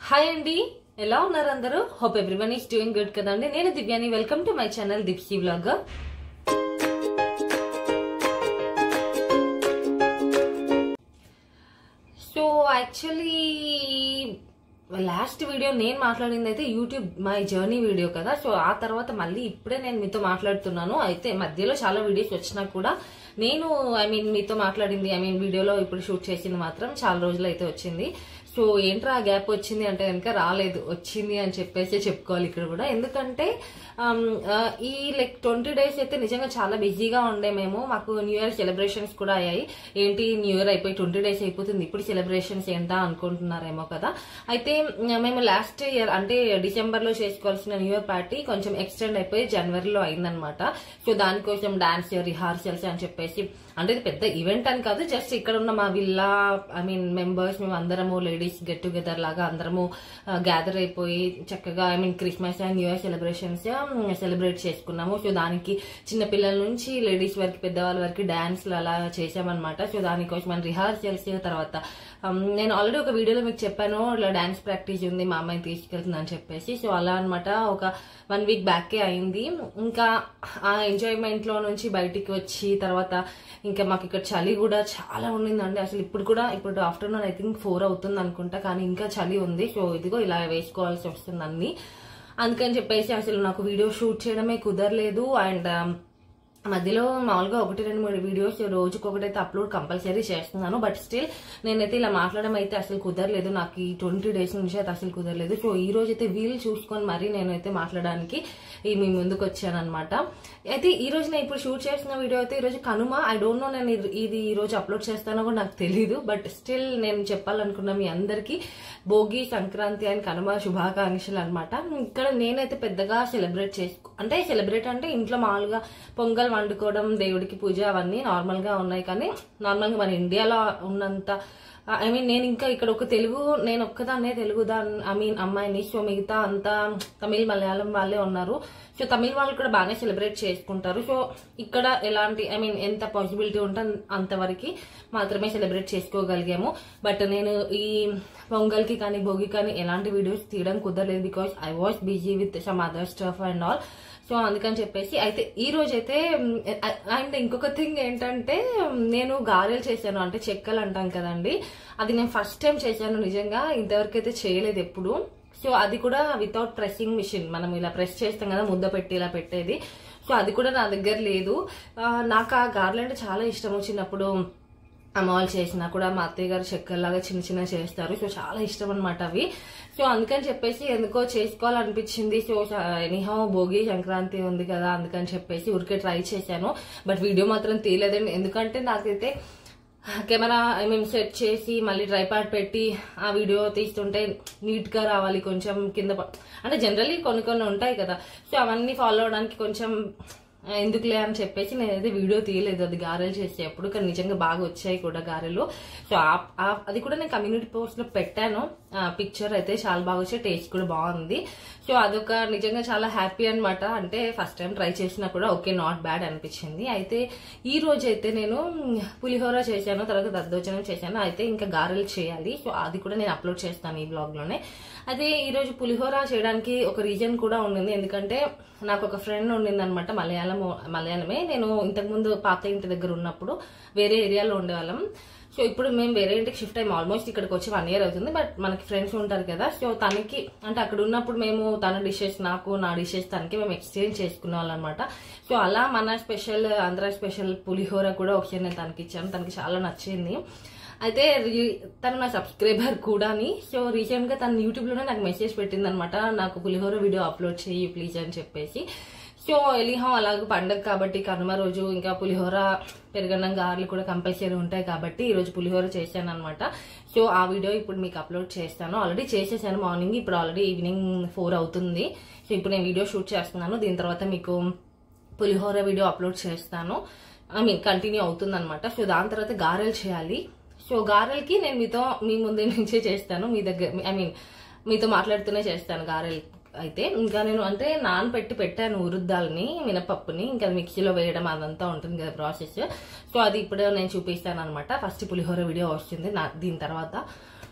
Hi అండి ఎలా ఉన్నారు అందరూ hope everyone is doing good కదండి నేను దివ్యాని welcome to my channel Dipsy vlog so actually last video నేను మాట్లాడింది అయితే యూట్యూబ్ మై జర్నీ వీడియో కదా సో ఆ తర్వాత మళ్ళీ ఇప్పుడే నేను మీతో మాట్లాడుతున్నాను అయితే మధ్యలో చాలా వీడియోస్ వచ్చినా కూడా నేను ఐ మీన్ మీతో మాట్లాడింది ఐ మీన్ వీడియోలో ఇప్పుడు షూట్ చేసింది మాత్రం చాలా రోజులు అయితే వచ్చింది సో ఏంట్రా ఆ గ్యాప్ వచ్చింది అంటే కనుక రాలేదు వచ్చింది అని చెప్పేసి చెప్పుకోవాలి ఇక్కడ కూడా ఎందుకంటే ఆమ్, ఆ, ఈ లైక్ ట్వంటీ డేస్ అయితే నిజంగా చాలా బిజీగా ఉండే మేము మాకు న్యూ ఇయర్ సెలబ్రేషన్స్ కూడా అయ్యాయి ఏంటి న్యూ ఇయర్ అయిపోయి ట్వంటీ డేస్ అయిపోతుంది ఇప్పుడు సెలబ్రేషన్స్ ఏంటా అనుకుంటున్నారేమో కదా అయితే మ్, మేము లాస్ట్ ఇయర్ అంటే డిసెంబర్ లో చేసుకోవాల్సిన న్యూ ఇయర్ పార్టీ కొంచెం ఎక్స్టెండ్ అయిపోయి జనవరిలో అయిందనమాట సో దానికోసం డాన్స్ రిహార్సల్స్ అని చెప్పేసి అంటే ఇది పెద్ద ఈవెంట్ అని కాదు జస్ట్ ఇక్కడ ఉన్న మా విల్లా ఐ మీన్ మెంబర్స్ మేము అందరము లేడీస్ గెట్ టుగెదర్ లాగా అందరము గ్యాదర్ అయిపోయి చక్కగా I mean Christmas and new year celebrations celebrate చేసుకున్నాము సో దానికి చిన్న పిల్లల నుంచి లేడీస్ వరకు పెద్దవాళ్ళ వరకు డాన్స్లు అలా చేసామన్నమాట సో దానికోసం మన రిహార్సల్స్ తర్వాత um, నేను ఆల్రెడీ ఒక వీడియోలో మీకు చెప్పాను ఇట్లా డాన్స్ ప్రాక్టీస్ ఉంది మా అమ్మాయిని తీసుకెళ్తుంది అని చెప్పేసి సో అలా అనమాట ఒక వన్ వీక్ బ్యాకే అయింది ఇంకా ఆ ఎంజాయ్మెంట్ లో నుంచి బయటికి వచ్చి తర్వాత ఇంకా మాకు ఇక్కడ చలి కూడా చాలా ఉండిందండి అసలు ఇప్పుడు కూడా ఇప్పుడు ఆఫ్టర్నూన్ ఐ థింక్ ఫోర్ అవుతుంది అనుకుంటా కానీ ఇంకా చలి ఉంది సో ఇదిగో ఇలా వేసుకోవాల్సి వస్తుంది అన్ని అందుకని చెప్పేసి అసలు నాకు వీడియో షూట్ చేయడమే కుదరలేదు అండ్ మధ్యలో మామూలుగా ఒకటి రెండు మూడు వీడియోస్ రోజుకి ఒకటైతే అప్లోడ్ కంపల్సరీ చేస్తున్నాను బట్ స్టిల్ నేనైతే ఇలా మాట్లాడడం అయితే అసలు కుదరలేదు నాకు ఈ ట్వంటీ డేస్ నుంచి అయితే అసలు కుదరలేదు సో ఈ రోజు అయితే వీలు చూసుకొని మరీ నేనైతే మాట్లాడడానికి ఈ మీ ముందుకు వచ్చాను అనమాట అయితే ఈ రోజు నేను ఇప్పుడు షూట్ చేసిన వీడియో అయితే ఈ రోజు కనుమ ఐ డోంట్ నో నేను ఇది- ఇది ఈ రోజు అప్లోడ్ చేస్తానో కూడా నాకు తెలియదు బట్ స్టిల్ నేను చెప్పాలనుకున్న మీ అందరికీ భోగి సంక్రాంతి అండ్ కనుమ శుభాకాంక్షలు అనమాట ఇక్కడ నేనైతే పెద్దగా సెలబ్రేట్ చేసుకో అంటే సెలబ్రేట్ అంటే ఇంట్లో మామూలుగా పొంగల్ వండుకోవడం దేవుడికి పూజ అవన్నీ నార్మల్ గా ఉన్నాయి కానీ నార్మల్ గా మన ఇండియాలో ఉన్నంత ఐ మీన్ నేను ఇంకా ఇక్కడ ఒక తెలుగు నేను ఒక్కదాన్నే తెలుగు దాన్ని ఐ మీన్ అమ్మాయిని సో మిగతా అంతా తమిళ్ మలయాళం వాళ్ళే ఉన్నారు సో తమిళ్ వాళ్ళు కూడా బాగానే సెలబ్రేట్ చేసుకుంటారు సో ఇక్కడ ఎలాంటి ఐ మీన్ ఎంత పాసిబిలిటీ ఉంటే అంతవరకు మాత్రమే సెలబ్రేట్ చేసుకోగలిగాము బట్ నేను ఈ పొంగల్కి కానీ భోగి కానీ ఎలాంటి వీడియోస్ తీయడం కుదరలేదు because I was busy with some other stuff and all so అందుకని చెప్పేసి అయితే ఈ రోజు అయితే అండ్ ఇంకొక థింగ్ ఏంటంటే నేను గారెలు చేశాను అంటే చెక్కలు అంటాం కదండి అది నేను ఫస్ట్ టైం చేశాను నిజంగా ఇంతవరకు అయితే చేయలేదు ఎప్పుడు సో అది కూడా వితౌట్ ప్రెస్సింగ్ మిషన్ మనం ఇలా ప్రెస్ చేస్తాం కదా ముద్ద పెట్టి ఇలా పెట్టేది సో అది కూడా నా దగ్గర లేదు ఆ, నాకు ఆ గారెలు అంటే చాలా ఇష్టము చిన్నప్పుడు అమ్మ వాళ్ళు చేసినా కూడా మా అత్తయ్య గారు చెక్కల్లాగా చిన్న చిన్న చేస్తారు సో చాలా ఇష్టం అనమాట అవి సో అందుకని చెప్పేసి ఎందుకో చేసుకోవాలనిపించింది సో ఎనీహౌ భోగి సంక్రాంతి ఉంది కదా అందుకని చెప్పేసి ఊరికే ట్రై చేశాను బట్ వీడియో మాత్రం తీయలేదండి ఎందుకంటే నాకైతే కెమెరా ఐ మీన్ సెట్ చేసి మళ్ళీ ట్రైపాడ్ పెట్టి ఆ వీడియో తీస్తుంటే నీట్ గా రావాలి కొంచెం కింద ప- అంటే జనరల్లీ కొన్ని కొన్ని ఉంటాయి కదా సో అవన్నీ ఫాలో అవడానికి కొంచెం ఆ, ఎందుకులే అని చెప్పేసి నేనైతే వీడియో తీయలేదు అది గారెలు చేసేటప్పుడు కానీ నిజంగా బాగా వచ్చాయి కూడా గారెలు సో ఆ- ఆ- అది కూడా నేను కమ్యూనిటీ పోస్ట్ లో పెట్టాను పిక్చర్ అయితే చాలా బాగా వచ్చాయి టేస్ట్ కూడా బాగుంది సో అదొక నిజంగా చాలా హ్యాపీ అన్నమాట అంటే ఫస్ట్ టైం ట్రై చేసినా కూడా ఓకే నాట్ బ్యాడ్ అనిపించింది అయితే ఈ రోజు అయితే నేను మ్, పులిహోర చేశాను తర్వాత దద్దోజనం చేశాను అయితే ఇంకా గారెలు చేయాలి సో అది కూడా నేను అప్లోడ్ చేస్తాను ఈ బ్లాగ్ లోనే అయితే ఈ రోజు పులిహోర చేయడానికి ఒక రీజన్ కూడా ఉండింది ఎందుకంటే నాకు ఒక ఫ్రెండ్ ఉండింది అనమాట మలయాళం మలయాళమే నేను ఇంతకుముందు పాత ఇంటి దగ్గర ఉన్నప్పుడు వేరే ఏరియాలో ఉండేవాళ్ళం సో ఇప్పుడు మేము వేరే ఇంటికి షిఫ్ట్ అయ్యాము ఆల్మోస్ట్ ఇక్కడికి వచ్చి వన్ ఇయర్ అవుతుంది బట్ మనకి ఫ్రెండ్స్ ఉంటారు కదా సో తనకి అంటే అక్కడ ఉన్నప్పుడు మేము తన డిషెస్ నాకు నా డిషెస్ తనకి మేము ఎక్స్చేంజ్ చేసుకునే వాళ్ళం అనమాట సో అలా మన స్పెషల్ ఆంధ్ర స్పెషల్ పులిహోర కూడా ఒకసారి నేను తనకి ఇచ్చాను తనకి చాలా నచ్చింది అయితే రీ- తను నా సబ్స్క్రైబర్ కూడాని సో రీసెంట్ గా తను యూట్యూబ్ లోనే నాకు మెసేజ్ పెట్టింది అనమాట నాకు పులిహోర వీడియో అప్లోడ్ చేయి ప్లీజ్ అని చెప్పేసి సో ఎలిహా అలాగే పండగ కాబట్టి కనుమ రోజు ఇంకా పులిహోర పెరుగన్నం గారెలు కూడా కంపల్సరీ ఉంటాయి కాబట్టి ఈ రోజు పులిహోర చేశాను అనమాట సో ఆ వీడియో ఇప్పుడు మీకు అప్లోడ్ చేస్తాను ఆల్రెడీ చేసేసాను మార్నింగ్ ఇప్పుడు ఆల్రెడీ ఈవినింగ్ ఫోర్ అవుతుంది సో ఇప్పుడు నేను వీడియో షూట్ చేస్తున్నాను దీని తర్వాత మీకు పులిహోర వీడియో అప్లోడ్ చేస్తాను ఐ మీన్ కంటిన్యూ అవుతుంది అనమాట సో దాని తర్వాత గారెలు చేయాలి సో గారెలకి నేను మీతో మీ ముందు నుంచే చేస్తాను మీ దగ్గర ఐ మీన్ మీతో మాట్లాడుతూనే చేస్తాను గారెలు అయితే ఇంకా నేను అంటే నాన్ పెట్టి పెట్టాను ఉరుద్దాలని మినపప్పుని ఇంకా మిక్సీలో వేయడం అదంతా ఉంటుంది కదా ప్రాసెస్ సో అది ఇప్పుడు నేను చూపిస్తాను అనమాట ఫస్ట్ పులిహోర వీడియో వస్తుంది నా దీని తర్వాత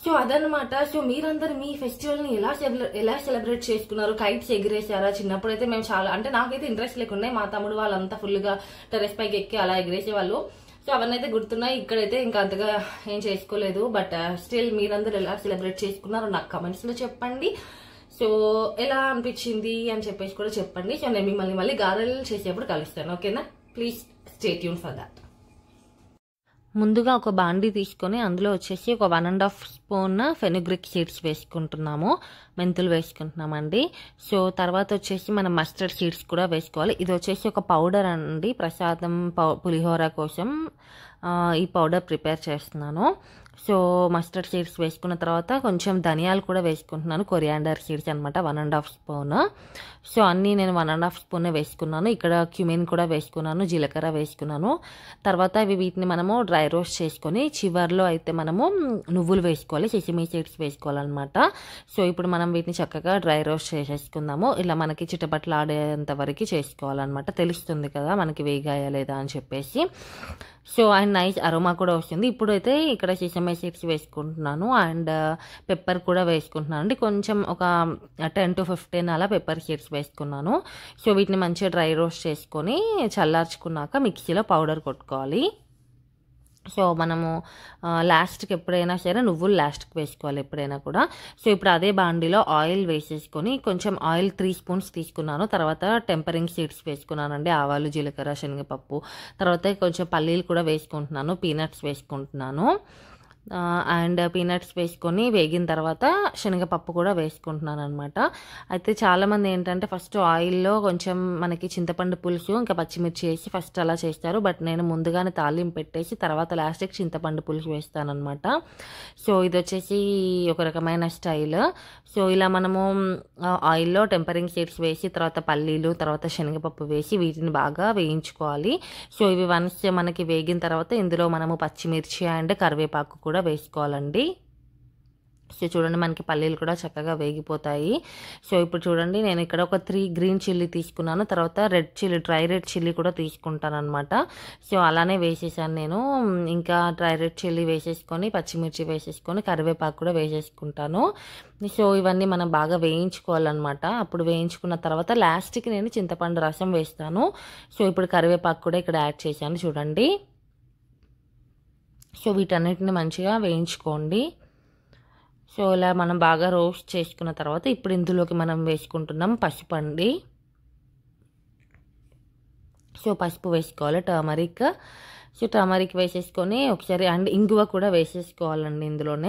సో అదనమాట సో మీరందరూ మీ ఫెస్టివల్ ని ఎలా సెలబ్రే- ఎలా సెలబ్రేట్ చేసుకున్నారు కైట్స్ ఎగిరేసారా చిన్నప్పుడు అయితే మేము చాలా అంటే నాకైతే ఇంట్రెస్ట్ లేకుండా మా తమ్ముడు వాళ్ళంతా ఫుల్ గా టెరెస్ పైకి ఎక్కి అలా ఎగిరేసే వాళ్ళు సో అవన్నీ అయితే గుర్తున్నాయి ఇక్కడైతే ఇంకా అంతగా ఏం చేసుకోలేదు బట్ స్టిల్ మీరందరూ ఎలా సెలబ్రేట్ చేసుకున్నారో నాకు కమెంట్స్ లో చెప్పండి సో ఎలా అనిపించింది అని చెప్పేసి కూడా చెప్పండి సో నేను మిమ్మల్ని మళ్ళీ గారెలు చేసేప్పుడు కలుస్తాను ఓకేనా please stay tune for that ముందుగా ఒక బాండీ తీసుకొని అందులో వచ్చేసి ఒక one and half spoon fenugreek seeds వేసుకుంటున్నాము మెంతులు వేసుకుంటున్నామండి సో తర్వాత వచ్చేసి మనం మస్టర్డ్ సీడ్స్ కూడా వేసుకోవాలి ఇది వచ్చేసి ఒక పౌడర్ అండి ప్రసాదం పౌ- పులిహోర కోసం ఆ, ఈ పౌడర్ ప్రిపేర్ చేస్తున్నాను సో మస్టర్డ్ సీడ్స్ వేసుకున్న తర్వాత కొంచెం ధనియాలు కూడా వేసుకుంటున్నాను కొరియాండర్ సీడ్స్ అనమాట one and half spoon so అన్నీ నేను వన్ అండ్ హాఫ్ స్పూన్ వేసుకున్నాను ఇక్కడ క్యూమిన్ కూడా వేసుకున్నాను జీలకర్ర వేసుకున్నాను తర్వాత ఇవి వీటిని మనము డ్రై రోస్ట్ చేసుకొని చివర్లో అయితే మనము నువ్వులు వేసుకోవాలి సెసిమీ సీడ్స్ వేసుకోవాలన్నమాట సో ఇప్పుడు మనం వీటిని చక్కగా డ్రై రోస్ట్ చేసేసుకుందాము ఇలా మనకి చిటపట్లు ఆడేంత వరకు చేసుకోవాలన్నమాట తెలుస్తుంది కదా మనకి వేగాయా లేదా అని చెప్పేసి సో అండ్ నైస్ అరోమా కూడా వస్తుంది ఇప్పుడైతే ఇక్కడ సిసమే సీడ్స్ వేసుకుంటున్నాను అండ్ పెప్పర్ కూడా వేసుకుంటున్నాను అండి కొంచెం ఒక టెన్ టు ఫిఫ్టీన్ అలా పెప్పర్ సీడ్స్ వేసుకున్నాను సో వీటిని మంచిగా డ్రై రోస్ట్ చేసుకొని చల్లార్చుకున్నాక మిక్సీలో పౌడర్ కొట్టుకోవాలి సో మనము ఆ, లాస్ట్కి ఎప్పుడైనా సరే నువ్వులు లాస్ట్కి వేసుకోవాలి ఎప్పుడైనా కూడా సో ఇప్పుడు అదే బాండీలో ఆయిల్ వేసేసుకొని కొంచెం ఆయిల్ త్రీ స్పూన్స్ తీసుకున్నాను తర్వాత టెంపరింగ్ సీడ్స్ వేసుకున్నానండి ఆవాలు జీలకర్ర శనగపప్పు తర్వాత కొంచెం పల్లీలు కూడా వేసుకుంటున్నాను పీనట్స్ వేసుకుంటున్నాను ఆ, అండ్ పీనట్స్ వేసుకొని వేగిన తర్వాత శనగపప్పు కూడా వేసుకుంటున్నాను అనమాట అయితే చాలామంది ఏంటంటే ఫస్ట్ ఆయిల్లో కొంచెం మనకి చింతపండు పులుసు ఇంకా పచ్చిమిర్చి వేసి ఫస్ట్ అలా చేస్తారు బట్ నేను ముందుగానే తాలింపు పెట్టేసి తర్వాత లాస్ట్కి చింతపండు పులుసు వేస్తానమాట సో ఇది వచ్చేసి ఒక రకమైన స్టైల్ సో ఇలా మనము ఆ, ఆయిల్లో టెంపరింగ్ సీడ్స్ వేసి తర్వాత పల్లీలు తర్వాత శనగపప్పు వేసి వీటిని బాగా వేయించుకోవాలి సో ఇవి వన్స్ మనకి వేగిన తర్వాత ఇందులో మనము పచ్చిమిర్చి అండ్ కరివేపాకు కూడా వేసుకోవాలండి సో చూడండి మనకి పల్లీలు కూడా చక్కగా వేగిపోతాయి సో ఇప్పుడు చూడండి నేను ఇక్కడ ఒక త్రీ గ్రీన్ చిల్లీ తీసుకున్నాను తర్వాత red chilli dry red chilli కూడా తీసుకుంటాను అనమాట సో అలానే వేసేసాను నేను ఇంకా డ్రై రెడ్ చిల్లీ వేసేసుకొని పచ్చిమిర్చి వేసేసుకొని కరివేపాకు కూడా వేసేసుకుంటాను సో ఇవన్నీ మనం బాగా వేయించుకోవాలన్నమాట అప్పుడు వేయించుకున్న తర్వాత లాస్ట్కి నేను చింతపండు రసం వేస్తాను సో ఇప్పుడు కరివేపాకు కూడా ఇక్కడ యాడ్ చేశాను చూడండి సో వీటన్నిటిని మంచిగా వేయించుకోండి సో ఇలా మనం బాగా రోస్ట్ చేసుకున్న తర్వాత ఇప్పుడు ఇందులోకి మనం వేసుకుంటున్నాం పసుపు అండి సో పసుపు వేసుకోవాలి టర్మరిక్ సో టర్మరిక్ వేసేసుకొని ఒకసారి అండ్ ఇంగువ కూడా వేసేసుకోవాలండి ఇందులోనే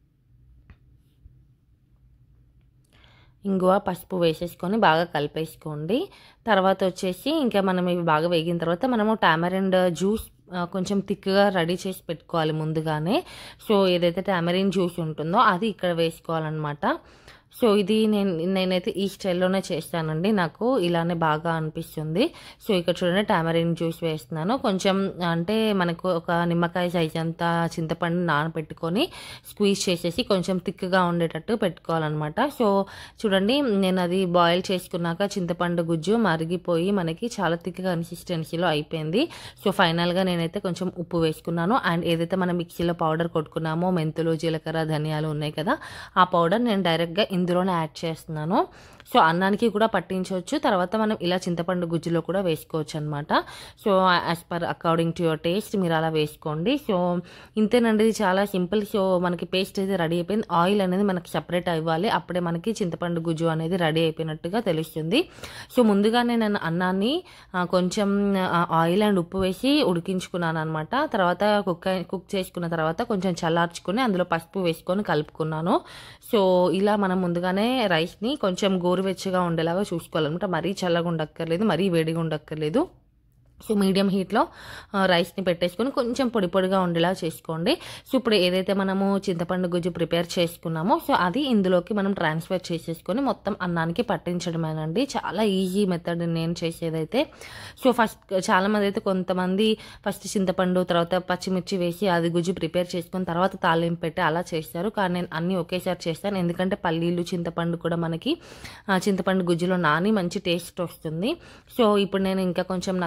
ఇంగువ పసుపు వేసేసుకొని బాగా కలిపేసుకోండి తర్వాత వచ్చేసి ఇంకా మనం ఇవి బాగా వేగిన తర్వాత మనము టామరిండ్ జ్యూస్ ఆ, కొంచెం థిక్గా రెడీ చేసి పెట్టుకోవాలి ముందుగానే సో ఏదైతే టామరిన్ జ్యూస్ ఉంటుందో అది ఇక్కడ వేసుకోవాలన్నమాట సో ఇది నేను నేనైతే ఈ స్టైల్లోనే చేస్తానండి నాకు ఇలానే బాగా అనిపిస్తుంది సో ఇక్కడ చూడండి టామరిన్ జ్యూస్ వేస్తున్నాను కొంచెం అంటే మనకు ఒక నిమ్మకాయ సైజ్ అంతా చింతపండు నానబెట్టుకొని స్క్వీజ్ చేసేసి కొంచెం థిక్గా ఉండేటట్టు పెట్టుకోవాలన్నమాట సో చూడండి నేను అది బాయిల్ చేసుకున్నాక చింతపండు గుజ్జు మరిగిపోయి మనకి చాలా థిక్గా కన్సిస్టెన్సీలో అయిపోయింది సో ఫైనల్గా నేనైతే కొంచెం ఉప్పు వేసుకున్నాను అండ్ ఏదైతే మనం మిక్సీలో పౌడర్ కొట్టుకున్నామో మెంతులు జీలకర్ర ధనియాలు ఉన్నాయి కదా ఆ పౌడర్ నేను డైరెక్ట్గా ఇందులోనే యాడ్ చేస్తున్నాను సో అన్నానికి కూడా పట్టించవచ్చు తర్వాత మనం ఇలా చింతపండు గుజ్జులో కూడా వేసుకోవచ్చు అనమాట so as per according to your taste మీరు అలా వేసుకోండి సో ఇంతేనండి ఇది చాలా సింపుల్ సో మనకి పేస్ట్ అయితే రెడీ అయిపోయింది ఆయిల్ అనేది మనకి సపరేట్ అవ్వాలి అప్పుడే మనకి చింతపండు గుజ్జు అనేది రెడీ అయిపోయినట్టుగా తెలుస్తుంది సో ముందుగానే నేను అన్నాన్ని ఆ, కొంచెం ఆ, ఆయిల్ అండ్ ఉప్పు వేసి ఉడికించుకున్నాను అనమాట తర్వాత కుక్ అయి- కుక్ చేసుకున్న తర్వాత కొంచెం చల్లార్చుకుని అందులో పసుపు వేసుకొని కలుపుకున్నాను సో ఇలా మనం ముందుగానే రైస్ని కొంచెం గోరువెచ్చగా ఉండేలాగా చూసుకోవాలన్నమాట మరీ చల్లగా ఉండక్కర్లేదు మరీ వేడిగా ఉండక్కర్లేదు సో మీడియం హీట్లో ఆ, రైస్ని పెట్టేసుకొని కొంచెం పొడి పొడిగా ఉండేలా చేసుకోండి సో ఇప్పుడు ఏదైతే మనము చింతపండు గుజ్జు ప్రిపేర్ చేసుకున్నామో సో అది ఇందులోకి మనం ట్రాన్స్ఫర్ చేసేసుకొని మొత్తం అన్నానికి పట్టించడమేనండి చాలా ఈజీ మెథడ్ నేను చేసేదైతే సో ఫస్ట్ చాలామంది అయితే కొంతమంది ఫస్ట్ చింతపండు తర్వాత పచ్చిమిర్చి వేసి అది గుజ్జు ప్రిపేర్ చేసుకొని తర్వాత తాలింపు పెట్టి అలా చేస్తారు కానీ నేను అన్నీ ఒకేసారి చేస్తాను ఎందుకంటే పల్లీలు చింతపండు కూడా మనకి ఆ, చింతపండు గుజ్జులో నాని మంచి టేస్ట్ వస్తుంది సో ఇప్పుడు నేను ఇంకా కొంచెం నాకు పడుతుంది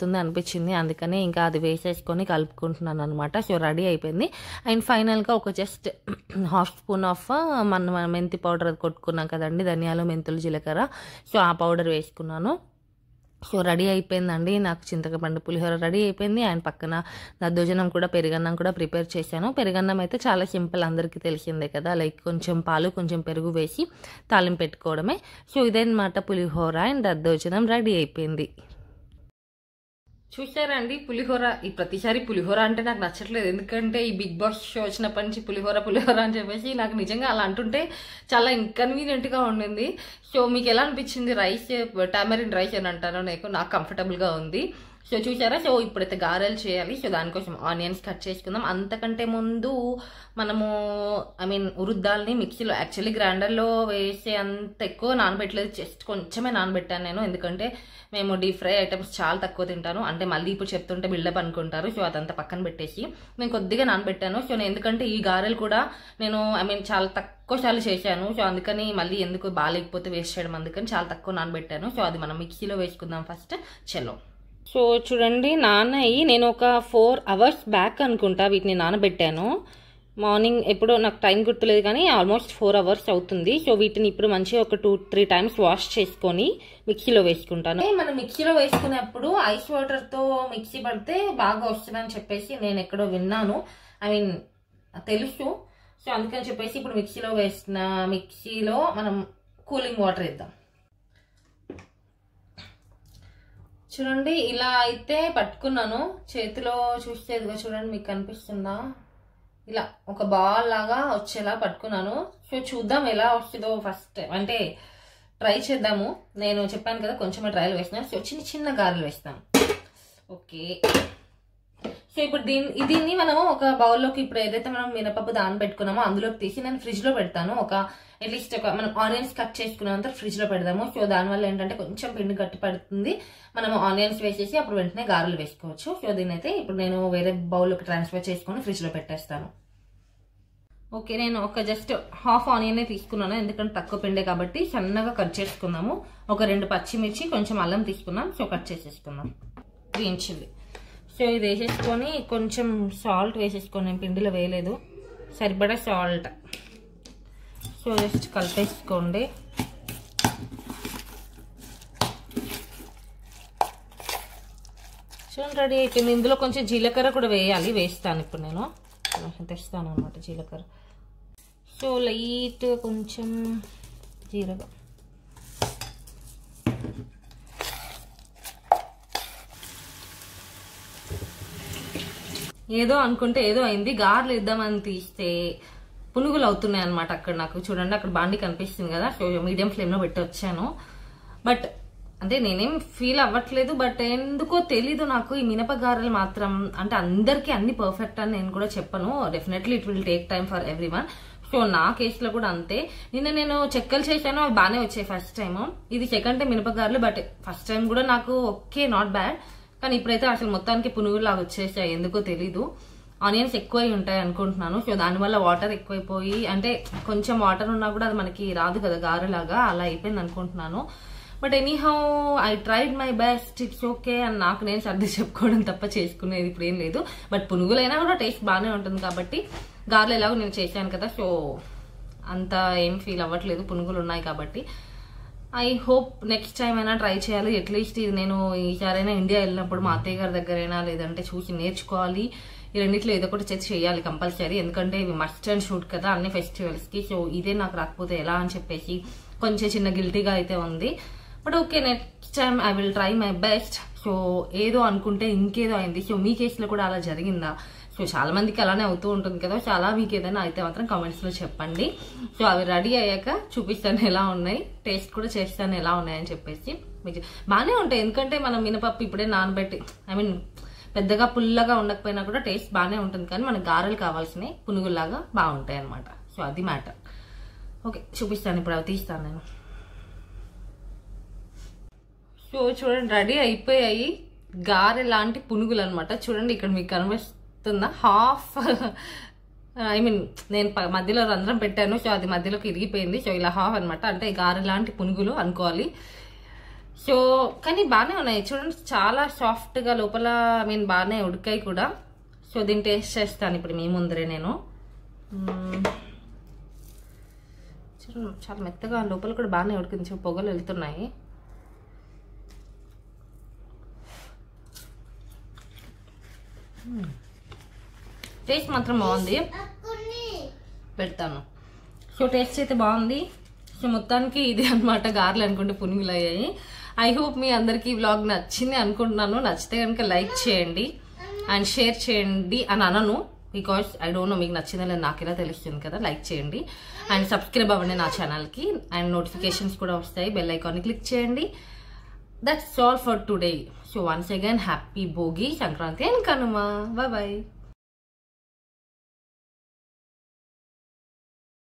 అవుతుంది అనిపించింది అందుకనే ఇంకా అది వేసేసుకొని కలుపుకుంటున్నాను అనమాట సో రెడీ అయిపోయింది అండ్ ఫైనల్గా ఒక జస్ట్ హాఫ్ స్పూన్ ఆఫ్ మన మెంతి పౌడర్ అది కొట్టుకున్నాం కదండి ధనియాలు మెంతులు జీలకర్ర సో ఆ పౌడర్ వేసుకున్నాను సో రెడీ అయిపోయిందండి నాకు చింతకపండు పులిహోర రెడీ అయిపోయింది అండ్ పక్కన దద్దోజనం కూడా పెరుగన్నం కూడా ప్రిపేర్ చేశాను పెరుగన్నం అయితే చాలా సింపుల్ అందరికీ తెలిసిందే కదా లైక్ కొంచెం పాలు కొంచెం పెరుగు వేసి తాలింపు పెట్టుకోవడమే సో ఇదేనమాట పులిహోర అండ్ దద్దోజనం రెడీ అయిపోయింది చూసారండి పులిహోర ఈ ప్రతిసారి పులిహోర అంటే నాకు నచ్చట్లేదు ఎందుకంటే ఈ బిగ్ బాస్ షో వచ్చినప్పటి నుంచి పులిహోర పులిహోర అని చెప్పేసి నాకు నిజంగా అలా అంటుంటే చాలా ఇన్కన్వీనియంట్ గా ఉండింది సో మీకు ఎలా అనిపించింది రైస్ టామరిన్ రైస్ అని అంటాను నాకు నాకు కంఫర్టబుల్ గా ఉంది సో చూసారా సో ఇప్పుడైతే గారెలు చేయాలి సో దానికోసం ఆనియన్స్ కట్ చేసుకుందాం అంతకంటే ముందు మనము ఐ మీన్ ఉరుద్దాల్ని మిక్సీలో యాక్చువల్లీ గ్రైండర్లో వేసే అంత ఎక్కువ నానబెట్టలేదు జస్ట్ కొంచెమే నానబెట్టాను నేను ఎందుకంటే మేము డీప్ ఫ్రై ఐటమ్స్ చాలా తక్కువ తింటాను అంటే మళ్ళీ ఇప్పుడు చెప్తుంటే బిల్డప్ అనుకుంటారు సో అదంతా పక్కన పెట్టేసి నేను కొద్దిగా నానబెట్టాను సో నేను ఎందుకంటే ఈ గారెలు కూడా నేను ఐ మీన్ చాలా తక్కువ సార్లు చేశాను సో అందుకని మళ్ళీ ఎందుకు బాగాలేకపోతే వేస్ట్ చేయడం అందుకని చాలా తక్కువ నానబెట్టాను సో అది మనం మిక్సీలో వేసుకుందాం ఫస్ట్ చలో సో చూడండి నాన్నయ్యి నేను ఒక ఫోర్ అవర్స్ బ్యాక్ అనుకుంటా వీటిని నానబెట్టాను మార్నింగ్ ఎప్పుడో నాకు టైం గుర్తులేదు కానీ ఆల్మోస్ట్ ఫోర్ అవర్స్ అవుతుంది సో వీటిని ఇప్పుడు మంచిగా ఒక టూ త్రీ టైమ్స్ వాష్ చేసుకొని మిక్సీలో వేసుకుంటాను మనం మిక్సీలో వేసుకునేప్పుడు ఐస్ వాటర్తో మిక్సీ పడితే బాగా వస్తుందని చెప్పేసి నేను ఎక్కడో విన్నాను ఐ మీన్ తెలుసు సో అందుకని చెప్పేసి ఇప్పుడు మిక్సీలో వేసిన మిక్సీలో మనం కూలింగ్ వాటర్ ఇద్దాం చూడండి ఇలా అయితే పట్టుకున్నాను చేతిలో చూస్తే ఇదిగో చూడండి మీకు కనిపిస్తుందా ఇలా ఒక బాల్ లాగా వచ్చేలా పట్టుకున్నాను సో చూద్దాం ఎలా వస్తుందో ఫస్ట్ అంటే ట్రై చేద్దాము నేను చెప్పాను కదా కొంచెమే ట్రయల్ వేసినాను సో చిన్న చిన్న గారెలు వేస్తాను ఓకే సో ఇప్పుడు దీన్ని దీన్ని మనము ఒక బౌల్లోకి ఇప్పుడు ఏదైతే మనం మినపప్పు పెట్టుకున్నామో అందులోకి తీసి నేను ఫ్రిడ్జ్ లో పెడతాను ఒక అట్లీస్ట్ ఒక మనం ఆనియన్స్ కట్ చేసుకున్నంత ఫ్రిడ్జ్ లో పెడదాము సో దానివల్ల ఏంటంటే కొంచెం పిండి గట్టి పడుతుంది మనం ఆనియన్స్ వేసేసి అప్పుడు వెంటనే గారెలు వేసుకోవచ్చు సో దీని అయితే ఇప్పుడు నేను వేరే బౌల్లోకి ట్రాన్స్ఫర్ చేసుకొని ఫ్రిడ్జ్ లో పెట్టేస్తాను ఓకే నేను ఒక జస్ట్ హాఫ్ ఆనియన్ తీసుకున్నాను ఎందుకంటే తక్కువ పిండే కాబట్టి సన్నగా కట్ చేసుకుందాము ఒక రెండు పచ్చిమిర్చి కొంచెం అల్లం తీసుకున్నాం సో కట్ చేసేసుకుందాం గ్రీన్ చిల్లీ సో ఇది వేసేసుకొని కొంచెం సాల్ట్ వేసేసుకొని నేను పిండిలో వేయలేదు సరిపడా సాల్ట్ సో జస్ట్ కలిపేసుకోండి చూడండి రెడీ అయిపోయింది ఇందులో కొంచెం జీలకర్ర కూడా వేయాలి వేస్తాను ఇప్పుడు నేను తెస్తాను అనమాట జీలకర్ర సో లైట్ కొంచెం జీరగా ఏదో అనుకుంటే ఏదో అయింది గార్లు ఇద్దామని తీస్తే పునుగులు అవుతున్నాయి అనమాట అక్కడ నాకు చూడండి అక్కడ బాండి కనిపిస్తుంది కదా సో మీడియం ఫ్లేమ్ లో పెట్టి వచ్చాను బట్ అంటే నేనేం ఫీల్ అవ్వట్లేదు బట్ ఎందుకో తెలీదు నాకు ఈ మినప గారెలు మాత్రం అంటే అందరికీ అన్ని పర్ఫెక్ట్ అని నేను కూడా చెప్పను definitely it will take time for everyone so నా కేసులో కూడా అంతే నిన్న నేను చెక్కలు చేశాను అవి బాగానే వచ్చాయి ఫస్ట్ టైం ఇది సెకండ్ టైం మినపగారులు బట్ ఫస్ట్ టైం కూడా నాకు ఓకే నాట్ బ్యాడ్ కానీ ఇప్పుడైతే అసలు మొత్తానికి పునుగులాగా వచ్చేసాయి ఎందుకో తెలీదు ఆనియన్స్ ఎక్కువై ఉంటాయి అనుకుంటున్నాను సో దానివల్ల వాటర్ ఎక్కువైపోయి అంటే కొంచెం వాటర్ ఉన్నా కూడా అది మనకి రాదు కదా గారెలాగా అలా అయిపోయింది అనుకుంటున్నాను but anyhow I tried my best it's okay అని నాకు నేను సర్ది చెప్పుకోవడం తప్ప చేసుకునేది ఇప్పుడు ఏం లేదు బట్ పునుగులైనా కూడా టేస్ట్ బాగానే ఉంటుంది కాబట్టి గారెలు ఎలాగో నేను చేశాను కదా సో అంత ఏం ఫీల్ అవ్వట్లేదు పునుగులు ఉన్నాయి కాబట్టి ఐ హోప్ నెక్స్ట్ టైం అయినా ట్రై చేయాలి అట్లీస్ట్ ఇది నేను ఈసారైనా ఇండియా వెళ్ళినప్పుడు మా అత్తయ్య గారి దగ్గరైనా లేదంటే చూసి నేర్చుకోవాలి ఈ రెండిట్లో ఏదో ఒకటి చేసి చేయాలి కంపల్సరీ ఎందుకంటే ఇవి మస్ట్ అండ్ షూట్ కదా అన్ని ఫెస్టివల్స్కి సో ఇదే నాకు రాకపోతే ఎలా అని చెప్పేసి కొంచెం చిన్న గిల్టీగా అయితే ఉంది but okay next time I will try my best so ఏదో అనుకుంటే ఇంకేదో అయింది సో మీ కేసులో కూడా అలా జరిగిందా సో చాలా మందికి అలానే అవుతూ ఉంటుంది కదా చాలా మీకు ఏదైనా అయితే మాత్రం కామెంట్స్ లో చెప్పండి సో అవి రెడీ అయ్యాక చూపిస్తాను ఎలా ఉన్నాయి టేస్ట్ కూడా చేస్తాను ఎలా ఉన్నాయని చెప్పేసి మీకు బాగానే ఉంటాయి ఎందుకంటే మనం మినపప్పు ఇప్పుడే నానబెట్టి ఐ మీన్ పెద్దగా పుల్లగా ఉండకపోయినా కూడా టేస్ట్ బాగానే ఉంటుంది కానీ మనకు గారెలు కావాల్సినవి పునుగుల్లాగా బాగుంటాయి అనమాట సో అది మ్యాటర్ ఓకే చూపిస్తాను ఇప్పుడు అవి తీస్తాను నేను సో చూడండి రెడీ అయిపోయాయి గారె లాంటి పునుగులు అనమాట చూడండి ఇక్కడ మీకు కనిపిస్తుందా హాఫ్ ఐ మీన్ నేను ప- మధ్యలో రంధ్రం పెట్టాను సో అది మధ్యలోకి ఇరిగిపోయింది సో ఇలా హాఫ్ అనమాట అంటే గారె లాంటి పునుగులు అనుకోవాలి సో కానీ బాగానే ఉన్నాయి చూడండి చాలా సాఫ్ట్గా లోపల ఐ మీన్ బాగానే ఉడికాయి కూడా సో దీన్ని టేస్ట్ చేస్తాను ఇప్పుడు మీ ముందరే నేను మ్మ్. చూడండి, చాలా మెత్తగా లోపల కూడా బాగానే ఉడికింది చూ పొగలు వెళ్తున్నాయి టేస్ట్ మాత్రం బాగుంది పెడతాను సో టేస్ట్ అయితే బాగుంది సో మొత్తానికి ఇది అన్నమాట గారెలు అనుకుంటే పునుగులు అయ్యాయి ఐ హోప్ మీ అందరికీ ఈ వ్లాగ్ నచ్చింది అనుకుంటున్నాను నచ్చితే కనుక లైక్ చేయండి అండ్ షేర్ చేయండి అని అనను బికాస్ ఐ డోంట్ నో మీకు నచ్చిందో లేదు నాకు ఎలా తెలుస్తుంది కదా లైక్ చేయండి అండ్ సబ్స్క్రైబ్ అవ్వండి నా ఛానల్కి అండ్ నోటిఫికేషన్స్ కూడా వస్తాయి బెల్ ఐకాన్ని క్లిక్ చేయండి that's all for today so once again happy Bhogi Sankranti and Kanuma bye bye